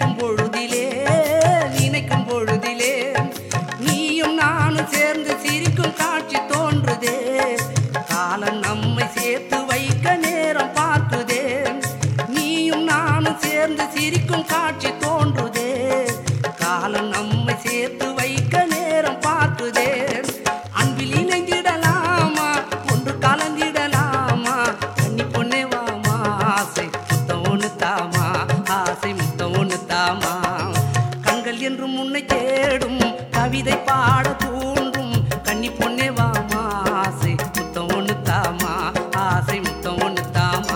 நினைக்கும் பொழுதிலே நினைக்கும் பொழுதிலே நீயும் நானும் சேர்ந்து சிரிக்கும் காட்சி தோன்றுதே காலம் நம்மை சேர்த்து வைக்க நேரம் பார்க்குதே நீயும் நானும் சேர்ந்து சிரிக்கும் காட்சி தோன்றுதே காலம் நம்மை சேர்த்து வைக்க நேரம் பார்க்குதே அன்பில் இணைந்திடலாமா ஒன்று கலந்திடலாமா கன்னி பொண்ணே வாமா ஆசை முத்தம் ஒன்று தாமா ஆசை முத்தம் ஒன்று தாமா கண்கள் என்று முன்னை தேடும் கவிதை பாட தூண்டும் கன்னி பொண்ணே வாமா ஆசை முத்தம் ஒன்று தாமா ஆசை முத்தம் ஒன்று தாமா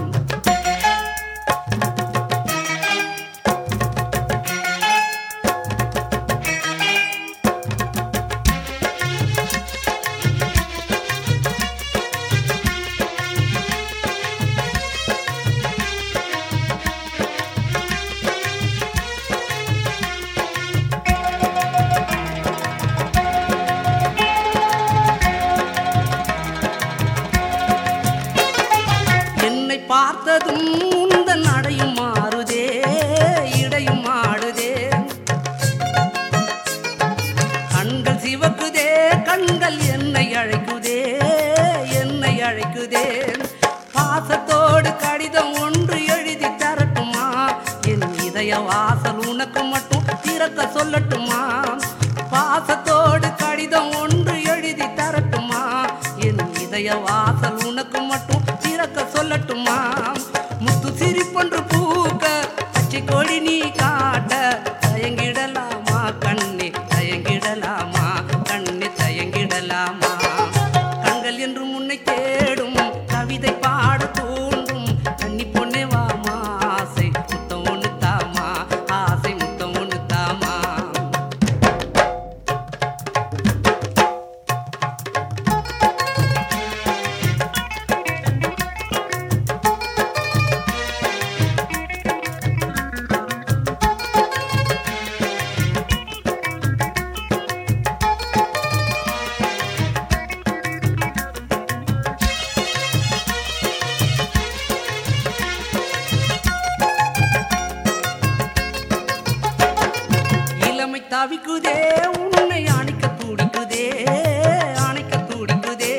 என்னை பார்த்ததும் உந்தன் நடையும் மாறுதே இடையும் ஆடுதே கண்கள் சிவக்குதே கண்கள் என்னை அழைக்குதே என்னை அழைக்குதே பாசத்தோடு கடிதம் ஒன்று எழுதி தரட்டுமா என் இதய வாசல் உனக்கு மட்டும் திறக்க சொல்லட்டுமா பாசத்தோடு கடிதம் ஒன்று எழுதி தரட்டுமா என் இதய வாசல் உனக்கு மட்டும் திறக்க சொல்லட்டுமா முத்து சிரிப்பொன்று பூக்க பச்சை கொடி நீ காட்ட தயங்கிடலாமா கண்ணே தயங்கிடலாமா கண்ணே தயங்கிடலாமா கண்கள் என்று முன்னை தேடும் கவிதை பாட தூண்டும் கன்னி பொண்ணே வாமா ஆசை முத்தம் ஒன்று தாமா ஆசை முத்தம் ஒன்று தாமா இளமை தவிக்குதே உன்னை அணைக்க துடிக்குதே அணைக்க துடிக்குதே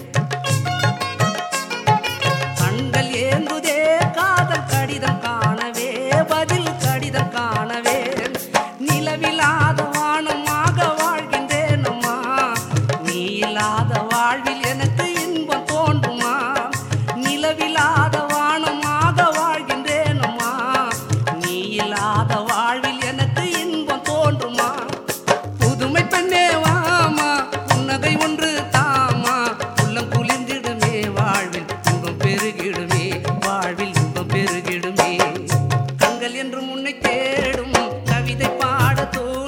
கண்கள் ஏங்குதே காதல் கடிதம் காணவே பதில் கடிதம் காணவே நிலவில்லாத வானமாக வாழ்கின்றேன் அம்மா நீ இல்லாத வாழ்வில் எனக்கு இன்பம் தோன்றுமா நிலவில்லாத வானமாக வாழ்கின்றேன் அம்மா நீ இல்லாத வாழ்வில் எனக்கு இன்பம் தோன்றுமா புதுமை பெண்ணே வாமா புன்னகை ஒன்று தாமா உள்ளம் குளிர்ந்திடுமே வாழ்வில் இன்பம் பெருகிடுமே வாழ்வில் இன்பம் பெருகிடுமே கண்கள் என்று முன்னை தேடும் கவிதை பாட தோணும்